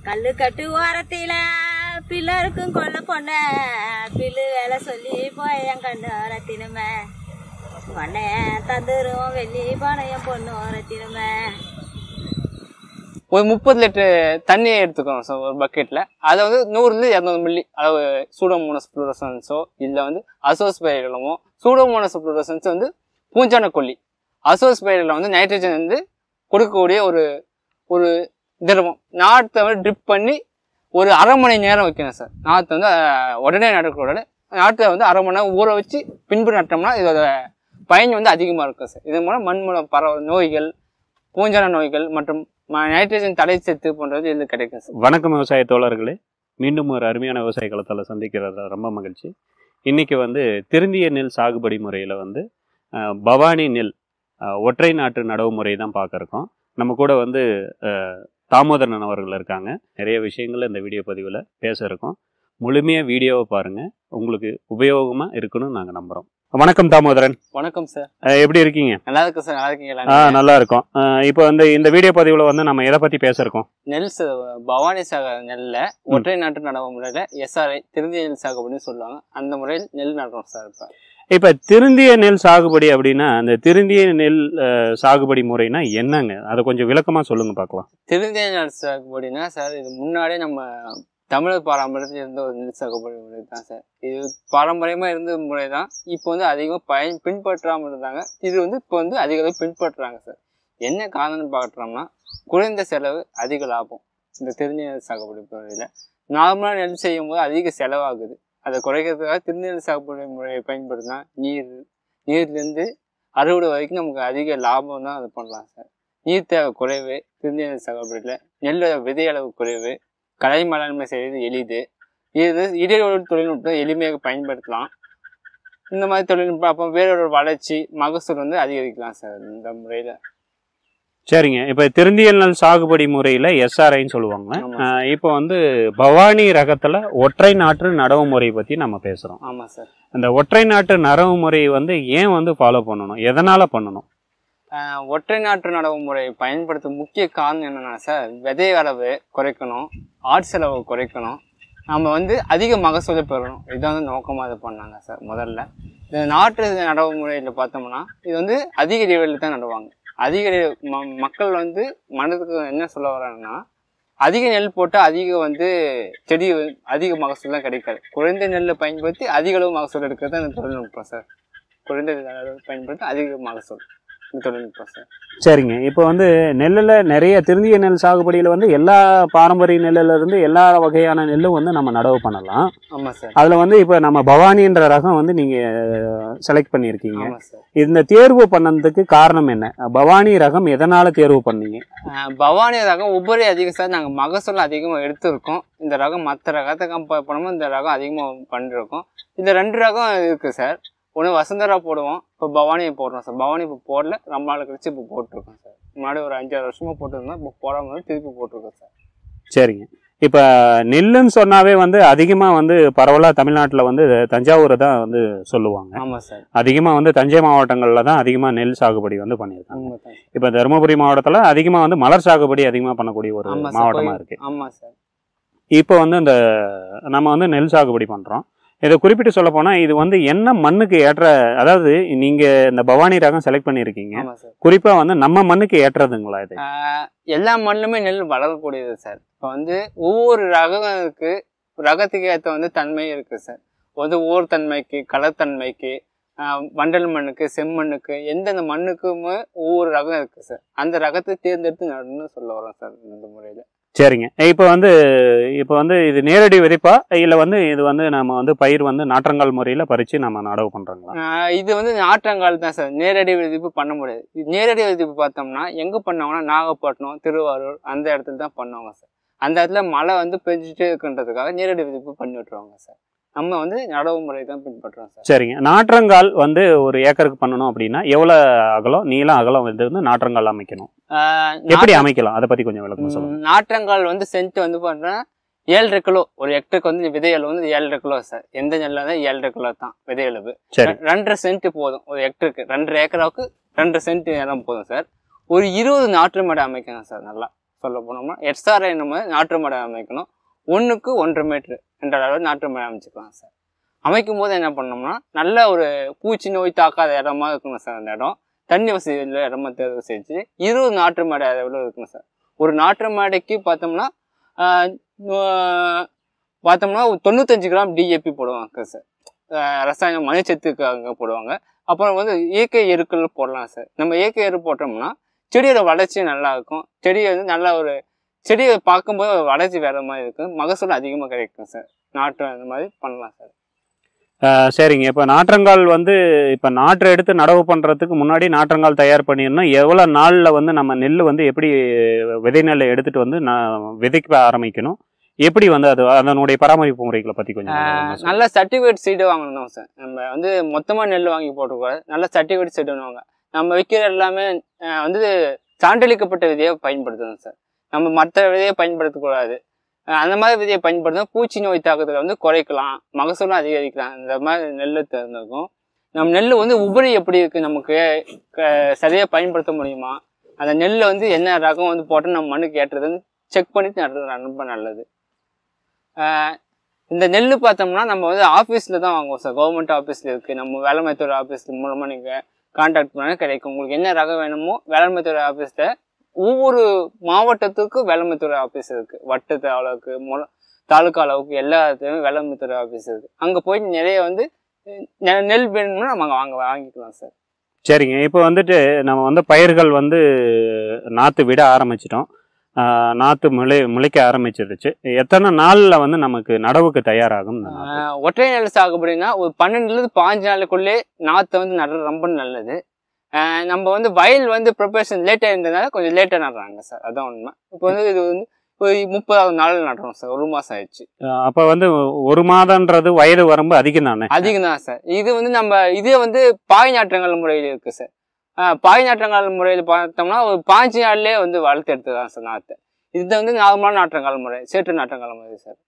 கல்லு கட்டு ஓரத்தில பிள்ளருக்கும் கொல்ல பொண்ண பில்லு வேலை சொல்லி போய் என் கண்ணு ரத்தினமே உன்னைய தந்துரும் வெள்ளி பணையம் பொண்ணு ரத்தினமே ஒரு முப்பது லிட்டர் தண்ணியை எடுத்துக்கணும் சார் ஒரு பக்கெட்டில் அதை வந்து நூறுலேருந்து இரநூறு மில்லி அளவு சூடோமோனஸ் ஃப்ளூரசன்ஸோ இல்லை வந்து அசோஸ் பயிர்களமோ சூடோமோனஸ் ஃப்ளூரசன்ஸ் வந்து பூஞ்சான கொல்லி அசோஸ் பயிரில் வந்து நைட்ரஜன் வந்து கொடுக்கக்கூடிய ஒரு ஒரு திரவம் நாற்றை வந்து ட்ரிப் பண்ணி ஒரு அரை மணி நேரம் வைக்கணும் சார் நாற்று வந்து அஹ், உடனே நடக்கூடாது நாற்றை வந்து அரை மணி நேரம் ஊற வச்சு பின்பு நட்டோம்னா இதோட பயன் வந்து அதிகமாக இருக்கும் சார் இது மூலம் மண் மூலம் பரவ நோய்கள் பூஞ்சான நோய்கள் மற்றும் ம- நைட்ரஜன் தடை சத்து போன்றது இதில் கிடைக்கும் சார் வணக்கம் விவசாய தோழர்களே மீண்டும் ஒரு அருமையான விவசாய களத்தில் சந்திக்கிறதுல ரொம்ப மகிழ்ச்சி இன்னைக்கு வந்து திருந்திய நெல் சாகுபடி முறையில் வந்து அஹ், பவானி நெல் அஹ், ஒற்றை நாட்டு நடவு முறை தான் பார்க்க இருக்கோம் நம்ம கூட வந்து அஹ், தாமோதரன் அவர்கள் இருக்காங்க நிறைய விஷயங்கள் இந்த வீடியோ பதிவில் பேச இருக்கோம் முழுமையாக வீடியோவை பாருங்கள் உங்களுக்கு உபயோகமாக இருக்குன்னு நாங்கள் நம்புகிறோம் வணக்கம் தாமோதரன் வணக்கம் சார் அஹ், எப்படி இருக்கீங்க நல்லா இருக்கு சார் நல்லா இருக்கீங்களா ஆ நீங்க? நல்லா இருக்கோம் அஹ், இப்போ வந்து இந்த வீடியோ பதிவில் வந்து நம்ம எதை பற்றி பேச இருக்கோம் நெல் ச- பவானி சாக நெல்ல ஒற்றை நாட்டு நடவு முறையில எஸ்ஆர்ஐ திருந்திய நெல் சாகுபடின்னு சொல்லுவாங்க அந்த முறையில் நெல் நடுறோம் சார் இப்போ இப்ப திருந்திய நெல் சாகுபடி அப்படின்னா அந்த திருந்திய நெல் அஹ், சாகுபடி முறைனா என்னங்க அதை கொஞ்சம் விளக்கமா சொல்லுங்க பார்க்கலாம் திருந்திய நெல் சாகுபடினா சார் இது முன்னாடியே நம்ம தமிழர் பாரம்பரியத்தில் இருந்த ஒரு நெல் சாகுபடி முறை தான் சார் இது பாரம்பரியமாக இருந்த முறை தான் இப்போ வந்து அதிகமாக பயன் பின்பற்றாமல் இருந்தாங்க இது வந்து இப்போ வந்து அதிக அளவு பின்பற்றுறாங்க சார் என்ன காரணம்னு பார்க்குறோம்னா குறைந்த செலவு அதிக லாபம் இந்த திருந்திய நெல் சாகுபடி முறையில் நார்மலாக நெல் செய்யும் போது அதிக செலவாகுது அதை குறைக்கிறதுக்காக திருந்திய நெல் சாகுபடி முறையை பயன்படுத்தினா நீர் நீர்லேருந்து அறுவடை வரைக்கும் நமக்கு அதிக லாபம் தான் அது பண்ணலாம் சார் நீர் தேவை குறைவு திருந்திய நெல் சாகுபடியில் நெல்லோட விதை அளவு குறைவு களை மேலாண்மை செய்வது எளிது இது இடையோடு தொழில்நுட்பம் எளிமையாக பயன்படுத்தலாம் இந்த மாதிரி தொழில்நுட்பம் அப்போ வேறொரு வளர்ச்சி மகசூல் வந்து அதிகரிக்கலாம் சார் இந்த முறையில் சரிங்க இப்ப திருந்திய நெல் சாகுபடி முறையில எஸ்ஆர்ஐன்னு சொல்லுவாங்க ஆமா. அஹ், இப்போ வந்து பவானி ரகத்துல ஒற்றை நாட்டு நடவு முறை பத்தி நம்ம பேசுறோம் ஆமாம் சார் அந்த ஒற்றை நாட்டு நடவு முறை வந்து ஏன் வந்து ஃபாலோ பண்ணணும் எதனால பண்ணணும் ஆஹ் ஒற்றை நாற்று நடவு முறை பயன்படுத்தும் முக்கிய காரணம் என்னன்னா சார் விதை அளவு குறைக்கணும் ஆட் செலவு குறைக்கணும் நம்ம வந்து அதிக மகசூலை பெறணும் இதான் வந்து நோக்கமாக இது பண்ணாங்க சார் முதல்ல இந்த நாட்டு நடவு முறையில் பார்த்தோம்னா இது வந்து அதிக இடைவெளியில் தான் நடுவாங்க அதிக இடை- ம- மக்கள் வந்து மனதுக்கு என்ன சொல்ல வராங்கன்னா அதிக நெல் போட்டால் அதிக வந்து செடி வந்து- அதிக மகசூல் தான் கிடைக்காது குறைந்த நெல்லை பயன்படுத்தி அதிக அளவு மகசூல் எடுக்கிறது தான் இந்த தொழில்நுட்பம் சார் குறைந்த அளவு பயன்படுத்தி அதிக மகசூல் இந்த தொழில்நுட்பம் சார் சரிங்க இப்போ வந்து நெல்லில் நிறைய திருந்திய நெல் சாகுபடியில் வந்து எல்லா பாரம்பரிய நெல்லுல இருந்து எல்லா வகையான நெல்லும் வந்து நம்ம நடவு பண்ணலாம் ஆமாம் சார் அதில் வந்து இப்போ நம்ம பவானின்ற ரகம் வந்து நீங்கள் செலக்ட் பண்ணியிருக்கீங்க ஆமாம் சார் இந்த தேர்வு பண்ணதுக்கு காரணம் என்ன பவானி ரகம் எதனால தேர்வு பண்ணீங்க ஆஹ் பவானி ரகம் உபரி அதிகம் சார் நாங்கள் மகசூல் அதிகமாக எடுத்திருக்கோம் இந்த ரகம் மற்ற ரகத்தை கம்பேர் பண்ணும்போது இந்த ரகம் அதிகமாக பண்ணிருக்கோம் இந்த ரெண்டு ரகம் இருக்குது சார் ஒன்று வசுந்தரா போடுவோம் இப்போ பவானி போடுறோம் சார் பவானி இப்போ போடல ரொம்ப நாள் கழிச்சு இப்போ போட்டிருக்கோம் சார் முன்னாடி ஒரு அஞ்சாறு வருஷமாக போட்டிருந்தோம் இப்போ போடாமல் வந்து திருப்பி போட்டிருக்கோம் சார் சரிங்க இப்போ நெல்லுன்னு சொன்னாவே வந்து அதிகமாக வந்து பரவலாக தமிழ்நாட்டில் வந்து தஞ்சாவூரை தான் வந்து சொல்லுவாங்க ஆமாம் சார் அதிகமாக வந்து தஞ்சை மாவட்டங்களில் தான் அதிகமாக நெல் சாகுபடி வந்து பண்ணியிருக்காங்க ஆமாம் சார் இப்போ தருமபுரி மாவட்டத்தில் அதிகமாக வந்து மலர் சாகுபடி அதிகமாக பண்ணக்கூடிய ஒரு ஆமாம் சார் மாவட்டமாக போய்- இருக்குது ஆமாம் சார் இப்போ வந்து இந்த நம்ம வந்து நெல் சாகுபடி பண்ணுறோம் இதை குறிப்பிட்டு சொல்ல போனால் இது வந்து என்ன மண்ணுக்கு ஏற்ற அதாவது நீங்கள் இந்த பவானி ரகம் செலக்ட் பண்ணியிருக்கீங்க ஆமாம் சார் குறிப்பாக வந்து நம்ம மண்ணுக்கு ஏற்றதுங்களா இது ஆஹ் எல்லா மண்ணுமே நெல் வளரக்கூடியது சார் இப்போ வந்து ஒவ்வொரு ரகத்துக்கு ரகத்துக்கு ஏற்ற வந்து தன்மை இருக்குது சார் வந்து ஓர் தன்மைக்கு கலர்த்தன்மைக்கு ஆஹ் வண்டல் மண்ணுக்கு செம்மண்ணுக்கு எந்தெந்த மண்ணுக்குமே ஒவ்வொரு ரகம் இருக்குது சார் அந்த ரகத்தை தேர்ந்தெடுத்து நடணும்னு சொல்ல வரோம் சார் இந்த முறையில் சரிங்க இப்போ வந்து இப்போ வந்து இது நேரடி விதைப்பா இல்லை வந்து இது வந்து நம்ம வந்து பயிர் வந்து நாற்றங்கால் முறையில் பறித்து நம்ம நடவு பண்ணுறோங்களா இது வந்து நாற்றங்கால் தான் சார் நேரடி விதிப்பு பண்ண முடியாது இது நேரடி விதிப்பு பார்த்தோம்னா எங்கே பண்ணாங்கன்னா நாகப்பட்டினம் திருவாரூர் அந்த இடத்துல தான் பண்ணுவாங்க சார் அந்த இடத்துல மழை வந்து பெஞ்சிட்டே இருக்குன்றதுக்காக நேரடி விதிப்பு பண்ணி விட்டுருவாங்க சார் நம்ம வந்து நடவு முறை தான் பின்பற்றுறோம் சார் சரிங்க நாற்றங்கால் வந்து ஒரு ஏக்கருக்கு பண்ணணும் அப்படின்னா எவ்வளோ அகலம் நீளம் அகலம் வந்து வந்து நாற்றங்கால் அமைக்கணும் ஆஹ் எப்படி அமைக்கலாம் அதை பற்றி கொஞ்சம் விளக்கமா சொல்லுங்க ம், நாற்றங்கால் வந்து சென்ட் வந்து பார்த்தோன்னா ஏழரை கிலோ ஒரு ஹெக்டருக்கு வந்து விதை அளவு வந்து ஏழரை கிலோ சார் எந்த நெல்லாக இருந்தால் ஏழரை கிலோ தான் விதை அளவு சரி ரெ- ரெண்டரை சென்ட் போதும் ஒரு ஹெக்டருக்கு ரெண்டரை ஏக்கராவுக்கு ரெண்டரை சென்ட் இடம் போதும் சார் ஒரு இருபது நாற்று மேடை அமைக்கணும் சார் நல்லா சொல்ல போனோம்னா எஸ்ஆர்ஐ நம்ம நாற்று மடை அமைக்கணும் ஒன்றுக்கு ஒன்றரை மீட்ரு என்ற அளவு நாற்று மடை அமைச்சுக்கலாம் சார் அமைக்கும் போது என்ன பண்ணோம்னா நல்ல ஒரு பூச்சி நோய் தாக்காத இடமா இருக்கணும் சார் அந்த இடம் தண்ணி வசதி உள்ள இடமா தேர்வு செஞ்சு இருபது நாற்று மாடை அளவில் இருக்கணும் சார் ஒரு நாற்று மாடைக்கு பார்த்தோம்னா ஆஹ், ஆஹ், பார்த்தோம்னா ஒரு தொண்ணூத்தஞ்சு கிராம் டிஏபி போடுவாங்க சார் ஆஹ், ரசாயன மணிச்சத்துக்காக போடுவாங்க அப்புறம் வந்து இயற்கை எருக்கள் போடலாம் சார் நம்ம இயற்கை எரு போட்டோம்னா செடியோட வளர்ச்சி நல்லா இருக்கும் செடி வந்து நல்ல ஒரு செடியை பார்க்கும்போது ஒரு வளர்ச்சி வேற மாதிரி இருக்கும் மகசூல் அதிகமாக கிடைக்கும் சார் நாற்று அந்த மாதிரி பண்ணலாம் சார் அஹ் சரிங்க இப்போ நாற்றங்கால் வந்து இப்போ நாற்றை எடுத்து நடவு பண்ணுறதுக்கு முன்னாடி நாற்றங்கால் தயார் பண்ணிடணும் எவ்வளோ நாளில் வந்து நம்ம நெல் வந்து எப்படி விதை நெல்லை எடுத்துகிட்டு வந்து நான் விதைக்க ஆரம்பிக்கணும் எப்படி வந்து அது அதனுடைய பராமரிப்பு முறைகளை பற்றி கொஞ்சம் விவரமா சொல்லுங்க. நல்ல சர்டிஃபிகேட் சீடு வாங்கணும் சார் நம்ம வந்து மொத்தமாக நெல் வாங்கி போட்டுக்கூடாது நல்ல சர்டிஃபிகேட் சீடு வாங்க நம்ம விற்கிற எல்லாமே அஹ், வந்து சான்றளிக்கப்பட்ட விதையை பயன்படுத்தணும் சார் நம்ம மற்ற விதையை பயன்படுத்தக்கூடாது அஹ், அந்த மாதிரி விதையை பயன்படுத்தினா பூச்சி நோய் தாக்கத்தில் வந்து குறைக்கலாம் மகசூலும் அதிகரிக்கலாம் இந்த மாதிரி நெல் தேர்ந்தெடுக்கும் நம்ம நெல் வந்து உபரி எப்படி இருக்குது நமக்கு க- சரியா பயன்படுத்த முடியுமா அந்த நெல்லை வந்து என்ன ரகம் வந்து போட்டு நம்ம மண்ணுக்கு ஏற்றுறது வந்து செக் பண்ணிட்டு நடுறது ரொம்ப நல்லது ஆஹ் இந்த நெல் பார்த்தோம்னா நம்ம வந்து ஆஃபீஸில் தான் வாங்குவோம் சார் கவர்மெண்ட் ஆஃபீஸில் இருக்குது நம்ம வேலைமைத்துறை ஆஃபீஸ் மூலமாக நீங்கள் கான்டாக்ட் பண்ணால் கிடைக்கும் உங்களுக்கு என்ன ரகம் வேணுமோ வேலைமைத்துறை ஆஃபீஸில் ஒவ்வொரு மாவட்டத்துக்கும் வேலைமைத்துறை ஆஃபீஸ் இருக்குது வட்டத்து அளவுக்கு மொ தாலுக்கா அளவுக்கு எல்லா இடத்துலையும் வேலைமைத்துறை ஆஃபீஸ் இருக்குது அங்கே போய் நிறைய வந்து நெ- நெல் வேணும்னா நம்ம வாங்க வாங்கிக்கலாம் சார் சரிங்க இப்போ வந்துட்டு நம்ம வந்து பயிர்கள் வந்து நாற்று விட ஆரம்பிச்சிட்டோம் ஆஹ் நாற்று முளை முளைக்க ஆரம்பிச்சிருச்சு எத்தனை நாளில் வந்து நமக்கு நடவுக்கு தயாராகும் இந்த நாத்து? ஆஹ் ஒற்றை நெல் சாகுபடினா ஒரு பன்னெண்டுலேருந்து பாஞ்சு நாளுக்குள்ளே நாற்றை வந்து நடுறது ரொம்ப நல்லது ஆஹ் நம்ம வந்து வயல் வந்து ப்ரிப்பரேஷன் லேட்டாக இருந்ததுனால கொஞ்சம் லேட்டாக நடுறாங்க சார் அதான் உண்மை இப்போ வந்து இது வந்து ஒரு முப்பதாவது நாள் நடுறோம் சார் ஒரு மாதம் ஆயிடுச்சு ஆஹ் அப்போ வந்து ஒரு மாதன்றது வயது வரம்பு அதிகம் தானே அதிகம் தான் சார் இது வந்து நம்ம இதே வந்து பாய் நாற்றங்கள் முறையில் இருக்குது சார் ஆஹ் பாய் நாற்றங்கால் முறையில் பார்த்தோம்னா ஒரு பாஞ்சு நாள்லேயே வந்து வளர்த்து எடுத்துக்கலாம் சார் நாற்றை இது வந்து நார்மலான நாற்றங்கால் முறை சேற்று நாற்றங்கால் முறை சார்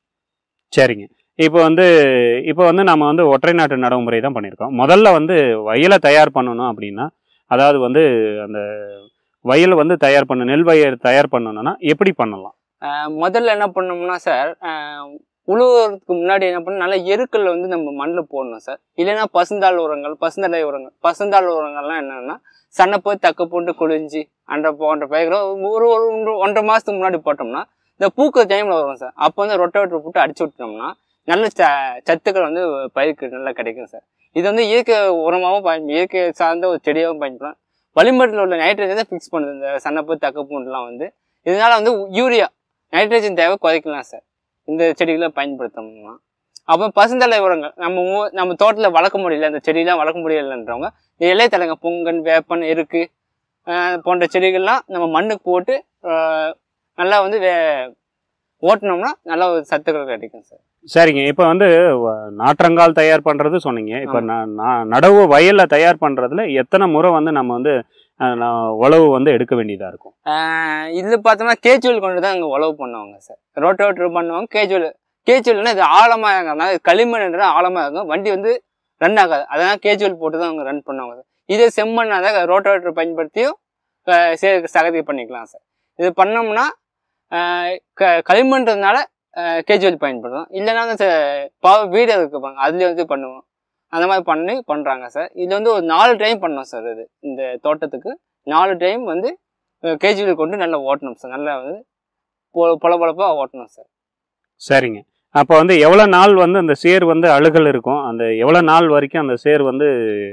சரிங்க இப்போ வந்து இப்போ வந்து நம்ம வந்து ஒற்றை நாட்டு நடைமுறை தான் பண்ணியிருக்கோம் முதல்ல வந்து வயலை தயார் பண்ணணும் அப்படின்னா அதாவது வந்து அந்த வயலை வந்து தயார் பண்ண நெல் வயல் தயார் பண்ணணும்னா எப்படி பண்ணலாம் ஆஹ் முதல்ல என்ன பண்ணோம்னா சார் ஆஹ் உழுவுறதுக்கு முன்னாடி என்ன பண்ணணும் நல்லா எருக்கள் வந்து நம்ம மண்ணில் போடணும் சார் இல்லைன்னா பசுந்தாள் உரங்கள் பசுந்தடை உரங்கள் பசுந்தாள் உரங்கள்லாம் என்னன்னா சன்னப்போ தக்க போட்டு குளிஞ்சி அந்த போன்ற பயிர்களை ஒரு ஒரு ஒன்று- ஒன்றரை மாதத்துக்கு முன்னாடி போட்டோம்னா இந்த பூக்கிற டைமில் வரும் சார் அப்போ வந்து ரொட்டவேட்டர் போட்டு அடிச்சு விட்டோம்னா நல்ல ச சத்துக்கள் வந்து பயிருக்கு நல்லா கிடைக்கும் சார் இது வந்து இயற்கை உரமாகவும் பயன் இயற்கை சார்ந்த ஒரு செடியாகவும் பயன்படலாம் வளிமண்டலத்தில் உள்ள நைட்ரஜனை ஃபிக்ஸ் பண்ணுது இந்த சன்னப்பு தக்க பூண்டுலாம் வந்து இதனால வந்து யூரியா நைட்ரஜன் தேவை குறைக்கலாம் சார் இந்த செடிகளை பயன்படுத்தணும்னா அப்போ பசுந்தலை உரங்கள் நம்ம ஊ- நம்ம தோட்டத்தில் வளர்க்க முடியல இந்த செடியெல்லாம் வளர்க்க முடியலன்றவங்க இந்த இலைத்தலைங்க பொங்கன் வேப்பன் எருக்கு ஆஹ் போன்ற செடிகள்லாம் நம்ம மண்ணுக்கு போட்டு ஆஹ் நல்லா வந்து வே ஓட்டினோம்னா நல்ல ஒரு சத்துக்கள் கிடைக்கும் சார் சரிங்க இப்போ வந்து வ- நாற்றங்கால் தயார் பண்ணுறது சொன்னீங்க இப்போ ஆமா. நான் நான் நடவு வயலில் தயார் பண்ணுறதுல எத்தனை முறை வந்து நம்ம வந்து அஹ், நான் உழவு வந்து எடுக்க வேண்டியதாக இருக்கும் ஆஹ் இது பார்த்தோம்னா கேஜுவல் கொண்டு தான் அங்கே உழவு பண்ணுவாங்க சார் ரோட்டோவேட்டர் பண்ணுவாங்க கேஜுவல் கேஜுவல்னா இது ஆழமாக இருக்கிறதுனால களிமண்ன்ற ஆழமாக இருக்கும் வண்டி வந்து ரன் ஆகாது அதனால் கேஜுவல் போட்டு தான் அவங்க ரன் பண்ணுவாங்க சார் இதே செம்மண்ணா தான் ரோட்டோவேட்டர் பயன்படுத்தியும் ஆஹ் சே சகதி பண்ணிக்கலாம் சார் இது பண்ணோம்னா ஆஹ் க களிமண்றதுனால கேஜுவல் பயன்படுத்தும் இல்லைன்னா வந்து ச- பாவ வீடு இருக்கு பாருங்க அதுலேயே வந்து பண்ணுவோம் அந்த மாதிரி பண்ணி பண்ணுறாங்க சார் இது வந்து ஒரு நாலு டைம் பண்ணோம் சார் இது இந்த தோட்டத்துக்கு நாலு டைம் வந்து கேஜிவில் கொண்டு நல்லா ஓட்டணும் சார் நல்லா வந்து பொ- பொல பொலப்பாக ஓட்டணும் சார் சரிங்க அப்போ வந்து எவ்வளோ நாள் வந்து அந்த சேர் வந்து அழுகல் இருக்கும் அந்த எவ்வளோ நாள் வரைக்கும் அந்த சேர் வந்து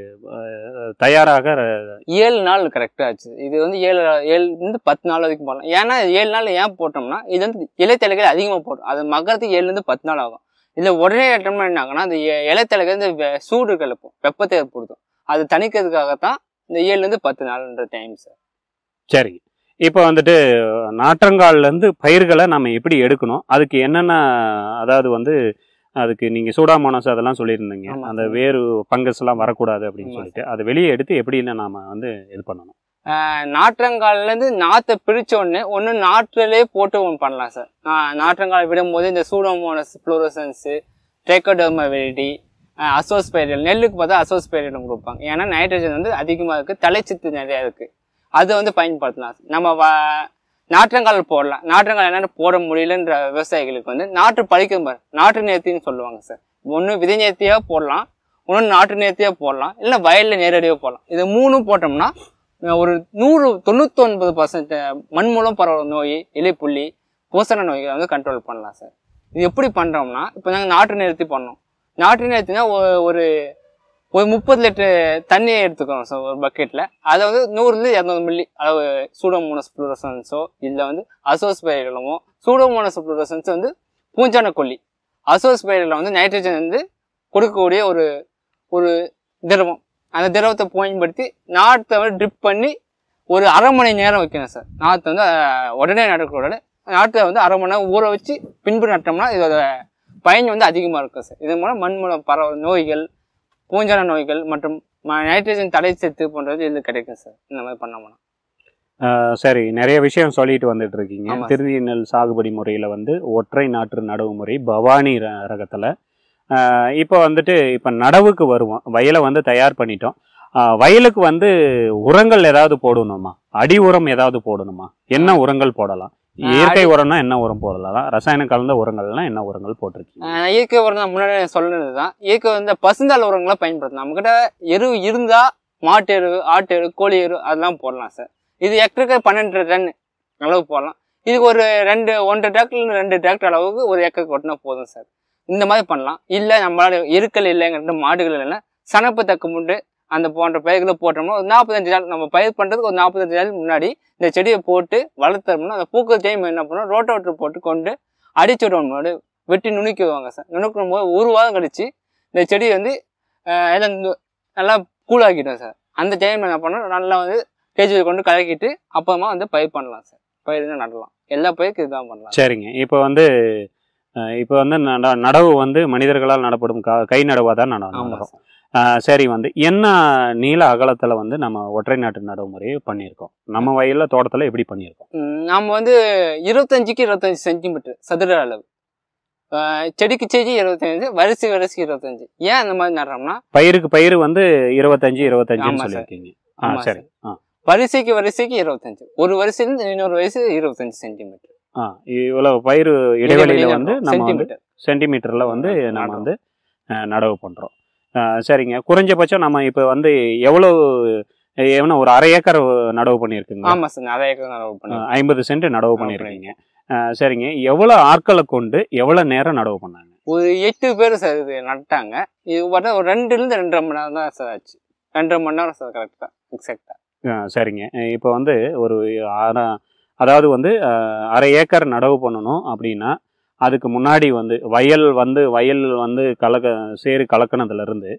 அஹ், தயாராக ஏழு நாள் கரெக்டாக ஆச்சு இது வந்து ஏழு ஏழு இருந்து பத்து நாள் வரைக்கும் போடலாம் ஏன்னா ஏழு நாள் ஏன் போட்டோம்னா இது வந்து இலைத்தலைகள் அதிகமாக போடும் அது மகரத்துக்கு ஏழுலேருந்து பத்து நாள் ஆகும் இதில் உடனே ஏற்றோம்னா என்ன ஆகும்னா அந்த இ- இலைத்தலைகள் இந்த வெ- சூடு கிளப்பும் வெப்பத்தை ஏற்படுத்தும் அது தணிக்கிறதுக்காகத்தான் இந்த ஏழுலேருந்து பத்து நாள்ன்ற டைம் சார் சரிங்க இப்போ வந்துட்டு நாற்றங்கால்லேருந்து பயிர்களை நம்ம எப்படி எடுக்கணும் அதுக்கு என்னென்ன அதாவது வந்து அதுக்கு நீங்கள் சூடாமோனஸ் அதெல்லாம் சொல்லியிருந்தீங்க ஆமா. அந்த வேறு ஃபங்கஸ் எல்லாம் வரக்கூடாது அப்படின்னு ஆமா. சொல்லிட்டு அதை வெளியே எடுத்து எப்படின்னு நாம வந்து இது பண்ணணும் ஆஹ் நாற்றங்கால்லேருந்து நாற்றை பிரிச்ச உடனே ஒன்று நாற்றிலே போட்டு ஒன்று பண்ணலாம் சார் நான் நாற்றங்கால் விடும்போது இந்த pseudomonas fluorescens trichoderma viride azospirillum நெல்லுக்கு பார்த்தா அசோஸ்பைரலும் கொடுப்பாங்க ஏன்னா நைட்ரஜன் வந்து அதிகமாக இருக்குது தலைச்சத்து நிறையா இருக்குது அதை வந்து பயன்படுத்தலாம் நம்ம வ நாற்றங்கால் போடலாம் நாற்றங்கால் என்னென்ன போட முடியலன்ற விவசாயிகளுக்கு வந்து நாற்று பழிக்கும் பாரு நாற்று நேர்த்தின்னு சொல்லுவாங்க சார் ஒன்று விதை நேர்த்தியாக போடலாம் இன்னொன்று நாற்று நேர்த்தியாக போடலாம் இல்லை வயலில் நேரடியாக போடலாம் இது மூணும் போட்டோம்னா அஹ், ஒரு நூறு தொண்ணூத்தொன்பது பர்சன்ட் மண் மூலம் பரவுற நோய் இலைப்புள்ளி பூசண நோய்களை வந்து கண்ட்ரோல் பண்ணலாம் சார் இது எப்படி பண்ணுறோம்னா இப்போ நாங்கள் நாற்று நிறுத்தி பண்ணோம் நாற்று நிறுத்தினா ஒ- ஒரு ஒரு முப்பது லிட்டர் தண்ணியை எடுத்துக்கிறோம் சார் ஒரு பக்கெட்டில் அதை வந்து நூறுலேருந்து இரநூறு மில்லி அளவு சூடோமோனஸ் ஃப்ளூரசன்ஸோ இல்லை வந்து அசோஸ்பைரலமோ சூடோமோனஸ் ஃப்ளூரசன்ஸ் வந்து பூஞ்சான கொல்லி அசோஸ்பைரலில் வந்து நைட்ரஜன் வந்து கொடுக்கக்கூடிய ஒரு ஒரு திரவம் அந்த திரவத்தை பயன்படுத்தி நாற்றை வந்து ட்ரிப் பண்ணி ஒரு அரை மணி நேரம் வைக்கணும் சார் நாற்றை வந்து அஹ், உடனே நடக்கூடாது நாற்றை வந்து அரை மணி நேரம் ஊற வச்சு பின்பு நட்டோம்னா இதோட பயன் வந்து அதிகமாக இருக்கும் சார் இதன் மூலம் மண் மூலம் பரவ நோய்கள் பூஞ்சான நோய்கள் மற்றும் ம- நைட்ரஜன் தடை சத்து போன்றது இது கிடைக்கும் சார் இந்த மாதிரி பண்ணோம்னா ஆஹ் சரி நிறைய விஷயம் சொல்லிட்டு வந்துட்டு இருக்கீங்க ஆமா சார். திருதி நெல் சாகுபடி முறையில் வந்து ஒற்றை நாற்று நடவு முறை பவானி ர- ரகத்துல ஆஹ் இப்போ வந்துட்டு இப்போ நடவுக்கு வருவோம் வயலை வந்து தயார் பண்ணிட்டோம் ஆஹ் வயலுக்கு வந்து உரங்கள் ஏதாவது போடணுமா அடி உரம் ஏதாவது போடணுமா என்ன உரங்கள் போடலாம் ஆஹ் இயற்கை உரம்னா என்ன உரம் போடலாம் ரசாயனம் கலந்த உரங்கள்லாம் என்ன உரங்கள் போட்டிருக்கீங்க ஆஹ் இயற்கை உரம் நான் முன்னாடி சொன்னது தான் இயற்கை வந்து பசுந்தாள் உரங்களை பயன்படுத்தலாம் நம்மக்கிட்ட எரு இருந்தா மாட்டு எரு ஆட்டு எரு கோழி எரு அதெல்லாம் போடலாம் சார் இது ஏக்கருக்கு பன்னெண்டு டன் அளவு போடலாம் இதுக்கு ஒரு ரெண்டு ஒன்றரை டிராக்டர் ரெண்டு டிராக்டர் அளவுக்கு ஒரு ஏக்கருக்கு ஓட்டினா போதும் சார் இந்த மாதிரி பண்ணலாம் இல்லை நம்மளால எருக்கள் இல்லைங்கிற மாடுகள் இல்லைன்னா சனப்பு தக்கு முண்டு அந்த போன்ற பயிர்களை போட்டோம்னா ஒரு நாற்பத்தஞ்சு நாள் நம்ம பயிர் பண்ணுறதுக்கு ஒரு நாற்பத்தஞ்சு நாள் முன்னாடி இந்த செடியை போட்டு வளர்த்தோம்னா அந்த பூக்கள் டைம் என்ன பண்ணோம் ரோட்டோட்டர் போட்டு கொண்டு அடிச்சு விடுவோம் முன்னாடி வெட்டி நுணுக்கிடுவாங்க சார் நுணுக்கும் போது ஒரு வாரம் கழிச்சு இந்த செடி வந்து ஆஹ், எல்லாம் இந்த- நல்லா கூலாக்கிட்டோம் சார் அந்த டைம் என்ன பண்ணோம் நல்லா வந்து கேஜியில் கொண்டு கலக்கிட்டு அப்புறமா வந்து பயிர் பண்ணலாம் சார் பயிர் தான் நடலாம் எல்லா பயிருக்கு இதுதான் பண்ணலாம் சரிங்க இப்போ வந்து அஹ் இப்போ வந்து நட- நடவு வந்து மனிதர்களால் நடப்படும் க- கை நடவாக தான் நட ஆமாம் நடக்கும் சார் ஆஹ் சரி வந்து என்ன நீள அகலத்தில் வந்து நம்ம ஒற்றை நாட்டு நடவு முறையை பண்ணியிருக்கோம் நம்ம வயலில் தோட்டத்தில் எப்படி பண்ணியிருக்கோம் ம், நாம வந்து இருபத்தஞ்சுக்கு இருபத்தஞ்சு சென்டிமீட்டர் சதுர அளவு ஆஹ், செடிக்கு செடி இருபத்தஞ்சு வரிசை வரிசை இருபத்தஞ்சு ஏன் அந்த மாதிரி நடுறோம்னா பயிருக்கு பயிர் வந்து இருபத்தஞ்சு இருபத்தஞ்சுன்னு ஆமா சார். சொல்லியிருக்கீங்க ஆ ஆமா சரி ஆ வரிசைக்கு வரிசைக்கு இருபத்தஞ்சு ஒரு வரிசையிலிருந்து இன்னொரு வரிசை இருபத்தஞ்சு சென்டிமீட்டர் ஆ இவ்வளோ பயிர் இடைவெளியில் வந்து நம்ம வந்து சென்டிமீட்டர் சென்டிமீட்டரில் வந்து ஆ, நம்ம நடுறோம். வந்து அஹ், நடவு பண்ணுறோம் சரிங்க குறைஞ்சபட்சம் நம்ம இப்போ வந்து எவ்வளோ எவ்வளோ ஒரு அரை ஏக்கர் நடவு பண்ணியிருக்குங்க ஆமா சார் நிறைய ஏக்கர் நடவு பண்ணி ஐம்பது சென்ட் நடவு நடவு பண்ணியிருக்கீங்க அஹ், சரிங்க எவ்வளோ ஆட்களை கொண்டு எவ்வளோ நேரம் நடவு பண்ணாங்க ஒரு எட்டு பேர் சார் இது நட்டாங்க இது பார்த்தா ஒரு ரெண்டுல இருந்து ரெண்டரை மணி நேரம் தான் சார் ஆச்சு ரெண்டரை மணி நேரம் சார் கரெக்டா எக்ஸாக்டா அஹ், சரிங்க அஹ், இப்போ வந்து ஒரு அரை அதாவது வந்து அஹ், அரை ஏக்கர் நடவு பண்ணணும் அப்படின்னா அதுக்கு முன்னாடி வந்து வயல் வந்து வயல் வந்து கலக்க சேறு கலக்கினதுலேருந்து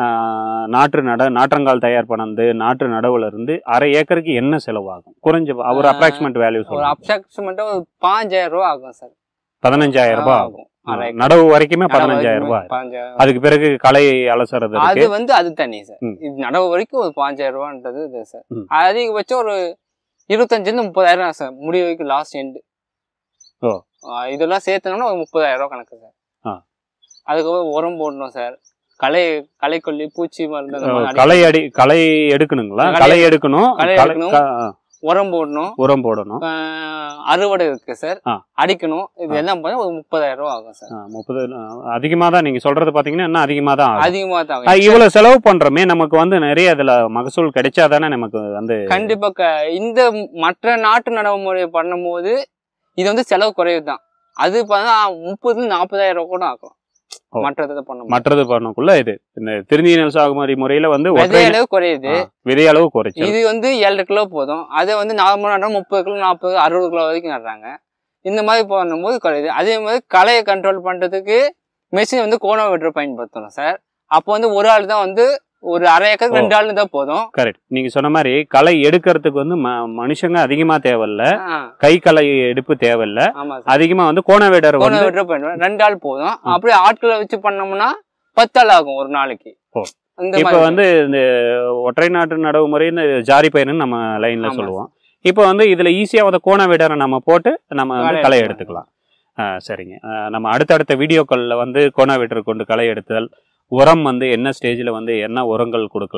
நாற்று நட நாற்றங்கால் தயார் பண்ணது நாற்று நடவுல இருந்து அரை ஏக்கருக்கு என்ன செலவாகும் குறைஞ்ச ஒரு ஆஹ், அப்ராக்சிமேட் வேல்யூ ஒரு சொல்லுங்க அப்ராக்சிமேட்டா ஒரு பாஞ்சாயிரம் ரூபா ஆகும் சார் பதினஞ்சாயிரம் ரூபாய் ஆகும் அரை ஏக்கர். நடவு வரைக்குமே பதினஞ்சாயிரம் ரூபாய் பதினஞ்சாயிரம் அதுக்கு பிறகு களை அலசுறது அது இருக்கு வந்து அது தனி சார் ம். இது நடவு வரைக்கும் ஒரு பாஞ்சாயிரம் ரூபான்றது இது சார் ம். அதிகபட்சம் ஒரு இருபத்தஞ்சுல இருந்து முப்பதாயிரம் சார் முடிவு வரைக்கும் லாஸ்ட் எண்டு ஓ. இதெல்லாம் சேர்த்தனோம்னா ஒரு முப்பதாயிரம் ரூபா கணக்கு சார் ஆ. அதுக்கப்புறம் உரம் போடணும் சார் களை களைக்கொல்லி பூச்சி மருந்து அந்த மாதிரி களை அடி களை எடுக்கணுங்களா களை- களை எடுக்கணும் களை களை- எடுக்கணும். க- ஆ, உரம் போடணும் உரம் போடணும் ஆஹ் அறுவடை இருக்கு சார் ஆ. அடிக்கணும் இது ஆ. எல்லாம் பார்த்தா ஒரு முப்பதாயிரம் ரூபா ஆகும் சார் ஆ, முப்பது அதிகமாக தான் நீங்க சொல்றது பாத்தீங்கன்னா இன்னும் அதிகமாக தான் ஆகும் அதிகமா தான் ஆ, இவ்வளவு செலவு பண்றோமே நமக்கு வந்து நிறைய அதுல மகசூல் கிடைச்சாதானே நமக்கு வந்து கண்டிப்பா க- இந்த மற்ற நாட்டு நடவு முறை பண்ணும்போது இது வந்து செலவு குறைவு தான் அது பார்த்தா முப்பது நாற்பதாயிரம் ரூபா கூட ஆகும் ஓ. மற்றது பண்ணும் மற்றது பண்ணக்குள்ள இது இந்த திருந்திய நெல் சாகுபடி முறையில வந்து ஒற்றை விதை அளவு குறையுது ஆ, விதை அளவு குறைச்சு இது வந்து ஏழு கிலோ போதும் அதை வந்து நார்மலா நடுறோம் முப்பது கிலோ நாற்பது அறுபது கிலோ வரைக்கும் நடுறாங்க இந்த மாதிரி பண்ணும்போது குறையுது அதே மாதிரி களையை கண்ட்ரோல் பண்றதுக்கு மெஷின் வந்து கோணம் வெட்டுற பயன்படுத்தணும் சார் அப்போ வந்து ஒரு ஆள் தான் வந்து ஒரு அரை ஏக்கருக்கு ஓ. ரெண்டு ஆள் தான் போதும் கரெக்ட் நீங்க சொன்ன மாதிரி களை எடுக்கிறதுக்கு வந்து ம- மனுஷங்க அதிகமா தேவையில்ல ஆ, கை களை எடுப்பு தேவையில்ல ஆமா சார் அதிகமா வந்து கோணவேடர் கோணம் வந்து வெட்டுற பயன்படும் ரெண்டு ஆள் போதும் அப்படியே ஆட்களை வச்சு பண்ணோம்னா பத்து ஆள் ஆகும் ஒரு நாளைக்கு ஓ. இந்த இப்ப மாதிரி வந்து இந்த ஒற்றை நாட்டு நடவு முறைன்னு ஜாரி பயிர்னு நம்ம லைன்ல ஆமா. சொல்லுவோம் இப்போ வந்து இதுல ஈஸியா வந்து கோணவேடரை நம்ம போட்டு நம்ம வந்து களை களை எடுத்துக்கலாம். எடுத்துக்கலாம் ஆ, சரிங்க ஆ, நம்ம அடுத்தடுத்த வீடியோக்களில் வந்து கோணவேட்டர் கொண்டு களை எடுத்தல் உரம் வந்து என்ன ஸ்டேஜில் வந்து என்ன உரங்கள் கொடுக்கலாம்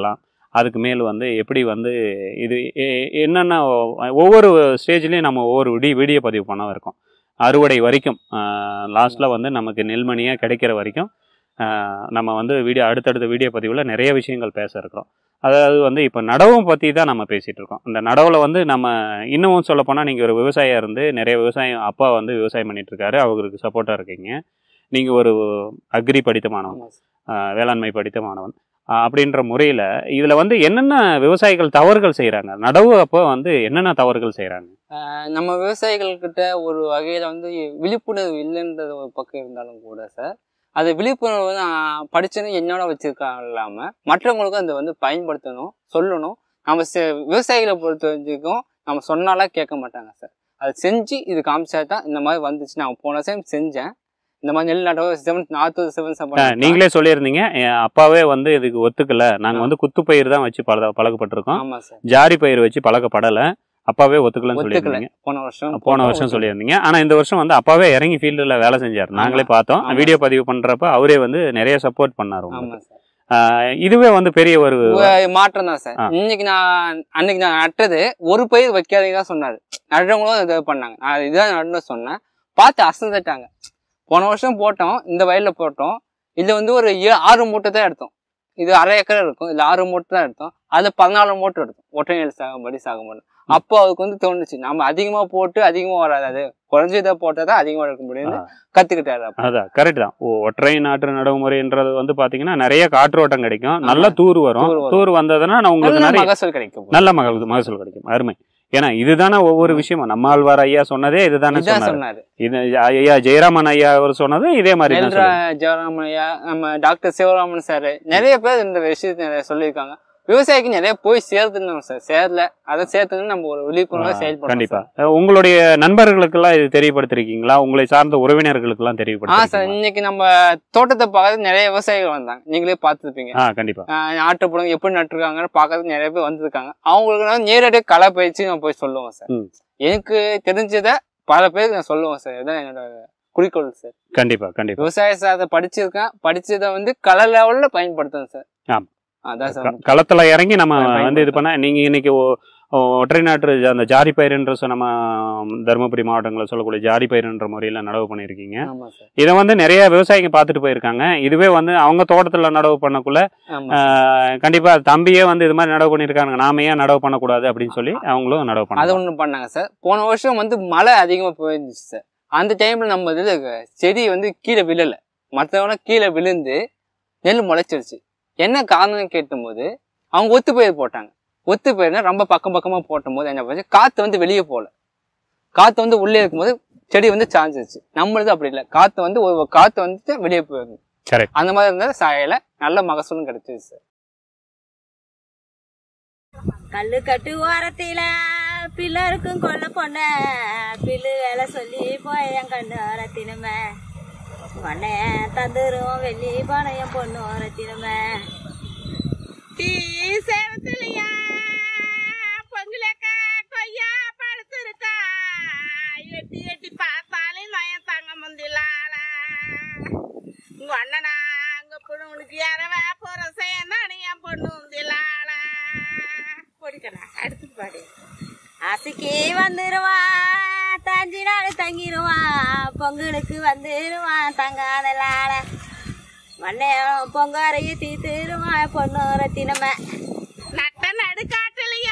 அதுக்கு மேல் வந்து எப்படி வந்து இது எ- என்னென்ன ஒவ்வொரு ஸ்டேஜ்லேயும் நம்ம ஒவ்வொரு வீடியோ வீடியோ பதிவு பண்ண இருக்கோம் அறுவடை வரைக்கும் லாஸ்ட்டில் வந்து நமக்கு நெல்மணியாக கிடைக்கிற வரைக்கும் ஆஹ் நம்ம வந்து வீடியோ அடுத்தடுத்த வீடியோ பதிவில் நிறைய விஷயங்கள் பேச இருக்கிறோம் அதாவது வந்து இப்போ நடவும் பற்றி தான் நம்ம பேசிகிட்டு இருக்கோம் இந்த நடவில் வந்து நம்ம இன்னமும் சொல்ல போனால் நீங்கள் ஒரு விவசாயியாக இருந்து நிறைய விவசாயம் அப்பா வந்து விவசாயம் பண்ணிட்டு இருக்காரு அவருக்கு சப்போர்ட்டாக இருக்கீங்க நீங்கள் ஒரு அக்ரி படித்த மாணவன் ஆமா சார். ஆஹ் வேளாண்மை படித்த மாணவன் ஆஹ் அப்படின்ற முறையில் இதில் வந்து என்னென்ன விவசாயிகள் தவறுகள் செய்கிறாங்க நடவு அப்போ வந்து என்னென்ன தவறுகள் செய்கிறாங்க ஆஹ் நம்ம விவசாயிகள்கிட்ட ஒரு வகையில வந்து விழிப்புணர்வு இல்லைன்றது ஒரு பக்கம் இருந்தாலும் கூட சார் அது விழிப்புணர்வு வந்து ஆஹ் படிச்சதும் என்னோட வச்சிருக்காங்க இல்லாம மற்றவங்களுக்கும் அதை வந்து பயன்படுத்தணும் சொல்லணும் நம்ம செ- விவசாயிகளை பொறுத்த வரைக்கும் நம்ம சொன்னாலாம் கேட்க மாட்டாங்க சார் அதை செஞ்சு இது காமிச்சா தான் இந்த மாதிரி வந்துச்சு நான் போன டைம் செஞ்சேன் இந்த மாதிரி நெல் நடவு செவன் நாற்பது செவன் ஆஹ் செவன் நீங்களே சொல்லியிருந்தீங்க என் அப்பாவே வந்து இதுக்கு ஒத்துக்கல நாங்கள் வந்து குத்துப்பயிர் தான் வச்சு பழக பழக்கப்பட்டிருக்கோம் ஆமா சார் ஜாரி பயிர் வச்சு பழக்கப்படலை அப்பாவே ஒத்துக்கலன்னு ஒத்துக்கல சொல்லியிருந்தீங்க போன வருஷம் போன வருஷம் சொல்லியிருந்தீங்க ஆனா இந்த வருஷம் வந்து அப்பாவே இறங்கி ஃபீல்டில் வேலை செஞ்சார் நாங்களே பார்த்தோம் ஆமா. வீடியோ பதிவு பண்றப்ப அவரே வந்து நிறைய சப்போர்ட் பண்ணார் ஆமா உங்களுக்கு சார் ஆஹ் இதுவே வந்து பெரிய ஒரு மாற்றம் தான் சார் ஆ. இன்னைக்கு நான் அன்னைக்கு நான் நட்டது ஒரு பயிர் வைக்காதீங்க தான் சொன்னாரு நடுறவங்களும் இதை பண்ணாங்க நான் இதான் நடணும் சொன்னேன் பார்த்து அசந்துட்டாங்க போன வருஷம் போட்டோம் இந்த வயல்ல போட்டோம் இதுல வந்து ஒரு ஏ- ஆறு மூட்டை தான் எடுத்தோம் இது அரை ஏக்கர் இருக்கும் இதுல ஆறு மூட்டை தான் எடுத்தோம் அதுல பதினாலு மூட்டை எடுத்தோம் ஒற்றை நெல் சாகுபடி சாகுபடி அப்போ அதுக்கு வந்து தோணுச்சு நம்ம அதிகமா போட்டு அதிகமா வராது அது குறைஞ்சதை போட்டா தான் அதிகமா எடுக்க முடியும்னு கத்துக்கிட்டாரு அப்ப. அதான் கரெக்ட் தான் ஓ, ஒற்றை நாற்று நடைமுறைன்றது வந்து பாத்தீங்கன்னா நிறைய காற்றோட்டம் கிடைக்கும் நல்ல தூர் வரும் தூர் வரும். தூர் வந்ததுன்னா நான் உங்களுக்கு நல்ல நிறைய மகசூல் கிடைக்கும் நல்ல மகள் மகசூல் கிடைக்கும் அருமை ஏன்னா இதுதானே ஒவ்வொரு விஷயமும் நம்மாழ்வார் ஐயா சொன்னதே இதுதானே இதான் சொன்னாரு சொன்னாரு இது ஐயா ஜெயராமன் ஐயா அவர் சொன்னதும் இதே மாதிரி தான் நெல்ரா ஜெயராமையா நம்ம டாக்டர் சிவராமன் சார் நிறைய பேர் இந்த விஷயத்தை நிறைய சொல்லியிருக்காங்க விவசாயிக்கு நிறைய போய் சேர்த்துணும் சார் சேரல அதை சேர்த்துன்னு நம்ம ஒரு விழிப்புணர்வை ஆ, செயல்படணும் கண்டிப்பா சார். அஹ் உங்களுடைய நண்பர்களுக்கெல்லாம் இது தெரியப்படுத்திருக்கீங்களா உங்களை சார்ந்த உறவினர்களுக்கெல்லாம் ஆ சார் தெரியப்படுத்திருக்கீங்களா இன்னைக்கு நம்ம தோட்டத்தை பார்க்கறது நிறைய விவசாயிகள் வந்தாங்க நீங்களே பார்த்துருப்பீங்க ஆ கண்டிப்பா ஆட்டுப்படம் எப்படி நட்டுருக்காங்கன்னு பார்க்கறதுக்கு நிறைய பேர் வந்திருக்காங்க அவங்களுக்கு நான் நேரடியாக களை பயிற்சி நான் போய் சொல்லுவோம் சார் ம். எனக்கு தெரிஞ்சதை பல பேருக்கு நான் சொல்லுவேன் சார் இதான் என்னோட குறிக்கோள் சார் கண்டிப்பா கண்டிப்பா விவசாய சார்ந்த படிச்சிருக்கேன் படிச்சதை வந்து கலை லெவல்ல பயன்படுத்தணும் சார் ஆமா. அதான் சார் க- களத்துல இறங்கி நம்ம பயன்படுத்தணும். வந்து இது பண்ண நீங்க இன்னைக்கு ஒ- ஒ- ஒற்றை நாட்டு ஜ- அந்த ஜாதி பயிர்ன்ற சொ- நம்ம தருமபுரி மாவட்டங்களில் சொல்லக்கூடிய ஜாதி பயிர்ன்ற முறையில் நடவு பண்ணியிருக்கீங்க ஆமா சார் இதை வந்து நிறைய விவசாயிங்க பார்த்துட்டு போயிருக்காங்க இதுவே வந்து அவங்க தோட்டத்தில் நடவு பண்ணக்குள்ள ஆமா ஆஹ், கண்டிப்பா தம்பியே வந்து இது மாதிரி நடவு பண்ணியிருக்காங்க நாம ஏன் நடவு பண்ணக்கூடாது அப்படின்னு சொல்லி அவங்களும் நடவு அது பண்ணாங்க ஒண்ணு பண்ணாங்க சார் போன வருஷம் வந்து மழை அதிகமா போயிருந்துச்சு சார் அந்த டைம்ல நம்ம இதுல செடி வந்து கீழே விழல மற்றவங்க கீழே விழுந்து நெல் முளைச்சிருச்சு என்ன காரணம் கேட்டும்போது அவங்க ஒத்து பயிர் போட்டாங்க ஒத்து பயிர்னா ரொம்ப பக்கம் பக்கமா போட்டும் போது என்ன பண்ணுச்சு காத்து வந்து வெளியே போகல காத்து வந்து உள்ளே இருக்கும்போது செடி வந்து சாஞ்சிருச்சு நம்மளது அப்படி இல்லை காத்து வந்து ஒரு காத்து வந்துட்டு வெளியே போயிடும் Correct. அந்த மாதிரி இருந்தா சாயல நல்ல மகசூலும் கிடைச்சிது சார் கல்லு கட்டு ஓரத்தில பிள்ளருக்கும் கொல்ல பொண்ண பில்லு வேலை சொல்லி போய் என் கண்ணு ரத்தினமே உன்னைய தந்துரும் வெள்ளி பணையம் பொண்ணு ரத்தினமே டீ சேவத்திலையா பொங்கலக்கா கொய்யா படுத்திருக்கா எட்டி எட்டி பார்த்தாலே நயம் தாங்க முந்திலால உங்க அண்ணனா அங்க பொண்ணு உனக்கு யாரவ போற செய்யணும் என் பொண்ணு முந்திலால பொடிக்கணா அடுத்து பாடு அசுக்கி வந்துருவான் தஞ்சு நாள் தங்கிடுவான் பொங்கலுக்கு வந்துருவான் தங்காதலால மண்ணையும் பொங்காரையும் தீத்துருவான் பொண்ணு ரத்தினமே நட்ட நடுக்காட்டுலையா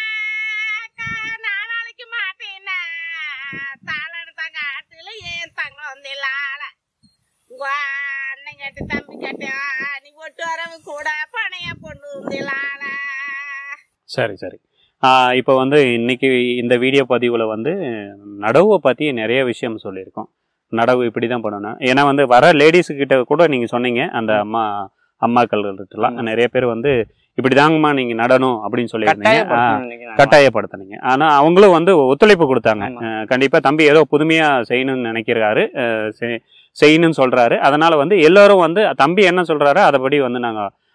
நாளைக்கு மாட்டேன்னா தாளன தங்க ஆட்டுல ஏன் தங்க வந்தில்லால உங்க அண்ணன் கேட்டு தம்பி கேட்டு நீ ஒட்டு வரவு கூட பணைய பொண்ணு வந்தில்லால சரி சரி இப்போ வந்து இன்னைக்கு இந்த வீடியோ பதிவில் வந்து நடவை பற்றி நிறைய விஷயம் சொல்லியிருக்கோம் நடவு இப்படி தான் பண்ணணும் ஏன்னா வந்து வர லேடிஸு கிட்ட கூட நீங்கள் சொன்னீங்க அந்த அம்மா அம்மாக்கள்கிட்டலாம் ஆமா. நிறைய பேர் வந்து இப்படி தாங்கம்மா நீங்கள் நடணும் அப்படின்னு சொல்லியிருந்தீங்க ஆ, கட்டாயப்படுத்தணும்னு நினைக்கிறேன். கட்டாயப்படுத்தினீங்க ஆனால் அவங்களும் வந்து ஒத்துழைப்பு கொடுத்தாங்க ஆமா. அஹ் கண்டிப்பா தம்பி ஏதோ புதுமையா செய்யணும்னு நினைக்கிறாரு அஹ் செய்- செய்யணும்னு சொல்றாரு அதனால வந்து எல்லாரும் வந்து தம்பி என்ன சொல்றாரோ அதைப்படி வந்து நாங்க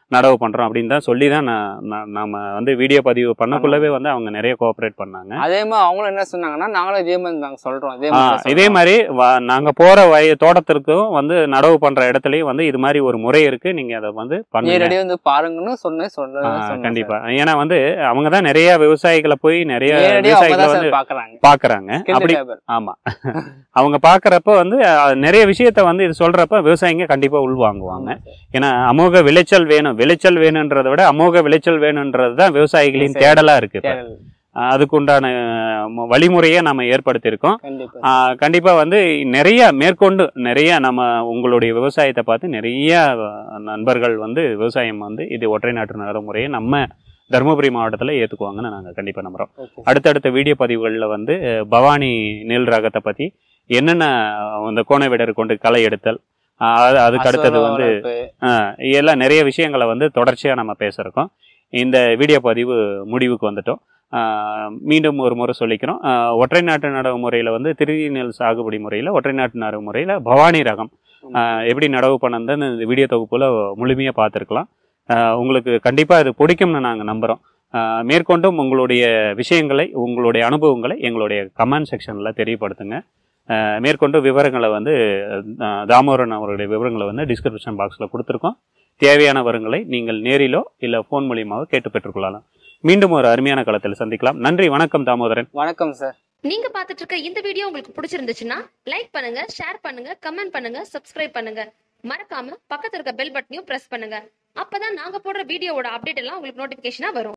நடவு பண்றோம் அப்படின்னு தான் சொல்லி தான் நான் நான் நாம வந்து வீடியோ பதிவு பண்ணக்குள்ளவே வந்து அவங்க நிறைய கோஆப்ரேட் பண்ணாங்க அதே மாதிரி அவங்களும் என்ன சொன்னாங்கன்னா நாங்களும் இதே மாதிரி நாங்க சொல்றோம் இதே ஆ, மாதிரி இதே மாதிரி வ- நாங்க போற வய தோட்டத்திற்கும் வந்து நடவு பண்ற இடத்துலயும் வந்து இது மாதிரி ஒரு முறை இருக்கு நீங்க அதை வந்து பண்ணுங்க நேரடியாக வந்து பாருங்கன்னு சொன்னேன் சொல்ல ஆ, சொன்னேன் கண்டிப்பா ஏன்னா வந்து அவங்க தான் நிறைய விவசாயிகளை போய் நிறைய நேரடியாக அவங்க விவசாயிகளை தான் வந்து சார் பாக்குறாங்க பாக்குறாங்க அப்படி கேள்வி ஆமா அவங்க பாக்குறப்ப வந்து அஹ், நிறைய விஷயத்த வந்து இது சொல்றப்ப விவசாயிங்க கண்டிப்பா உள்வாங்குவாங்க ஏன்னா அமோக விளைச்சல் வேணும் விளைச்சல் வேணுன்றதை விட அமோக விளைச்சல் வேணுன்றது தான் விவசாயிகளின் சரி. தேடலா இருக்கு இப்ப. தேடல். அஹ், அதுக்குண்டான அஹ், வழிமுறையை நம்ம ஏற்படுத்தியிருக்கோம் கண்டிப்பா ஆஹ் கண்டிப்பா வந்து நிறைய மேற்கொண்டு நிறைய நம்ம உங்களுடைய விவசாயத்தை பார்த்து நிறைய அஹ், நண்பர்கள் வந்து விவசாயம் வந்து இது ஒற்றை நாட்டு நடைமுறையை நம்ம தருமபுரி மாவட்டத்தில் ஏற்றுக்குவாங்கன்னு நாங்கள் கண்டிப்பாக நம்புகிறோம் ஓகே அடுத்தடுத்த வீடியோ பதிவுகளில் வந்து அஹ், பவானி நெல் ரகத்தை பற்றி என்னென்ன அஹ், இந்த கோணவிடர் கொண்டு களை எடுத்தல் அஹ், அது- அதுக்கு அடுத்தது அசுர வந்து வளர்ப்பு. ஆஹ் எல்லாம் நிறைய விஷயங்களை வந்து தொடர்ச்சியாக நம்ம பேசுகிறோம் இந்த வீடியோ பதிவு முடிவுக்கு வந்துட்டோம் ஆஹ் மீண்டும் ஒரு முறை சொல்லிக்கிறோம் ஆஹ் ஒற்றை நாட்டு நடவு முறையில் வந்து திருதி நெல் சாகுபடி முறையில் ஒற்றை நாட்டு நடவு முறையில் பவானி ரகம் ஆஹ் எப்படி நடவு பண்ணதுன்னு இந்த வீடியோ தொகுப்பில் முழுமையாக பார்த்துருக்கலாம் ஆஹ் உங்களுக்கு கண்டிப்பாக இது பிடிக்கும்னு நாங்கள் நம்புகிறோம் மேற்கொண்டும் உங்களுடைய விஷயங்களை உங்களுடைய அனுபவங்களை எங்களுடைய கமெண்ட் செக்ஷனில் தெரியப்படுத்துங்க ஆஹ் மேற்கொண்டு விவரங்களை வந்து ஆஹ் தாமோதரன் அவருடைய விவரங்களை வந்து டிஸ்கிரிப்ஷன் பாக்ஸில் கொடுத்துருக்கோம் தேவையானவர்களை நீங்கள் நேரிலோ இல்லை ஃபோன் மூலியமாவோ கேட்டு பெற்றுக்கொள்ளலாம் மீண்டும் ஒரு அருமையான களத்தில் சந்திக்கலாம் நன்றி வணக்கம் தாமோதரன் வணக்கம் சார் நீங்க பாத்துட்டு இருக்க இந்த வீடியோ உங்களுக்கு பிடிச்சிருந்துச்சுன்னா லைக் பண்ணுங்க ஷேர் பண்ணுங்க கமெண்ட் பண்ணுங்க சப்ஸ்கிரைப் பண்ணுங்க மறக்காம பக்கத்துல இருக்க பெல் பட்டனையும் பிரஸ் பண்ணுங்க அப்பதான் நாங்க போடுற வீடியோவோட அப்டேட் எல்லாம் உங்களுக்கு நோட்டிபிகேஷனா வரும்